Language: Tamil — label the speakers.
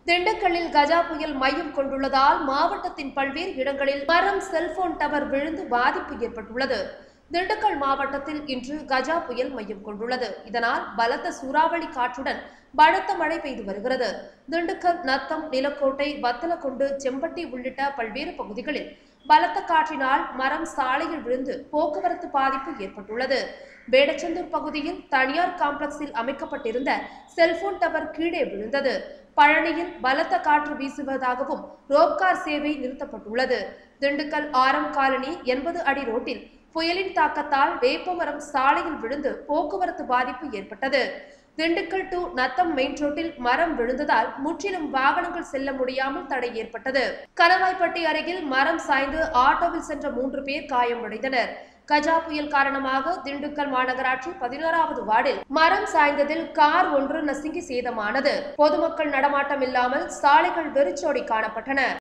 Speaker 1: திண்டுக்கல்லில் கஜா புயல் மையம் கொண்டுள்ளதால் மாவட்டத்தின் பல்வேறு இடங்களில் மரம் செல்போன் டவர் விழுந்து பாதிப்பு ஏற்பட்டுள்ளது திண்டுக்கல் மாவட்டத்தில் இன்று கஜா புயல் மையம் கொண்டுள்ளது இதனால் பலத்த சூறாவளி காற்றுடன் பலத்த மழை பெய்து வருகிறது திண்டுக்கல் நத்தம் நிலக்கோட்டை வத்தலக்குண்டு செம்பட்டி உள்ளிட்ட பல்வேறு பகுதிகளில் பலத்த காற்றினால் மரம் சாலையில் விழுந்து போக்குவரத்து பாதிப்பு ஏற்பட்டுள்ளது வேடச்சந்தூர் பகுதியில் தனியார் காம்ப்ளெக்ஸில் அமைக்கப்பட்டிருந்த செல்போன் டவர் கீழே விழுந்தது பழனியில் பலத்த காற்று வீசுவதாகவும் ரோப்கார் சேவை நிறுத்தப்பட்டுள்ளது திண்டுக்கல் ஆரம் காலனி எண்பது அடி ரோட்டில் புயலின் தாக்கத்தால் வேப்பமரம் சாலையில் விழுந்து போக்குவரத்து பாதிப்பு ஏற்பட்டது திண்டுக்கல் டு நத்தம் மெயின் ரோட்டில் மரம் விழுந்ததால் முற்றிலும் வாகனங்கள் செல்ல முடியாமல் தடை ஏற்பட்டது கலவாய்ப்பட்டி அருகில் மரம் சாய்ந்து ஆட்டோவில் சென்ற மூன்று பேர் காயமடைந்தனர் கஜா புயல் காரணமாக திண்டுக்கல் மாநகராட்சி பதினோராவது வார்டில் மரம் சாய்ந்ததில் கார் ஒன்று நசுங்கி சேதமானது பொதுமக்கள் நடமாட்டம் இல்லாமல் சாலைகள் வெறிச்சோடி காணப்பட்டன